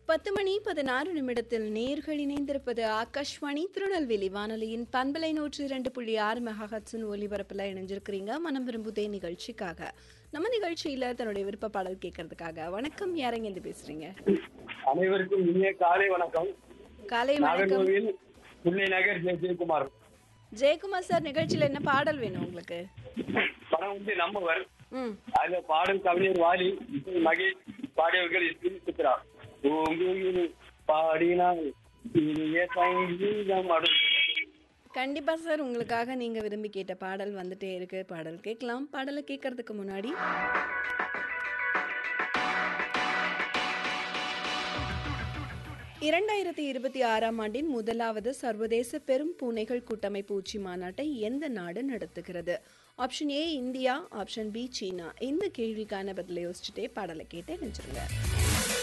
பத்து மணி பதினாறு நிமிடத்தில் நேர்கள் இணைந்திருப்பது ஆகாஷ்வாணி திருநெல்வேலி வானொலியின் பண்பலை நூற்றி இரண்டு புள்ளி ஆறு மெகாஹட்ஸின் ஒலிபரப்பில் இணைஞ்சிருக்கிறீங்க மனம் விரும்புதே நிகழ்ச்சிக்காக நம்ம நிகழ்ச்சியில தன்னுடைய விருப்ப பாடல் கேட்கறதுக்காக வணக்கம் யாரங்க இருந்து பேசுறீங்க அனைவருக்கும் இனிய காலை வணக்கம் காலை வணக்கம் நாகர்கோவில் முல்லை நகர் ஜெய ஜெயக்குமார் ஜெயக்குமார் சார் நிகழ்ச்சியில என்ன பாடல் வேணும் உங்களுக்கு படம் வந்து நம்மவர் ம் அதுல பாடும் கவிஞர் வாலி இசை மகேஷ் பாடியவர்கள் இசை சித்ரா பூங்குயில் பாடினால் இனிய சங்கீதம் அடும் கண்டிப்பா சார் உங்களுக்காக நீங்க விரும்பி கேட்ட பாடல் வந்துட்டே இருக்கு பாடல் கேட்கலாம் பாடலை கேட்கறதுக்கு முன்னாடி இரண்டாயிரத்தி இருபத்தி ஆறாம் ஆண்டின் முதலாவது சர்வதேச பெரும் பூனைகள் கூட்டமைப்பு உச்சி மாநாட்டை எந்த நாடு நடத்துகிறது option A India option B சீனா இந்த கேள்விக்கான பதிலை யோசிச்சுட்டே பாடலை கேட்டு நினைச்சிருங்க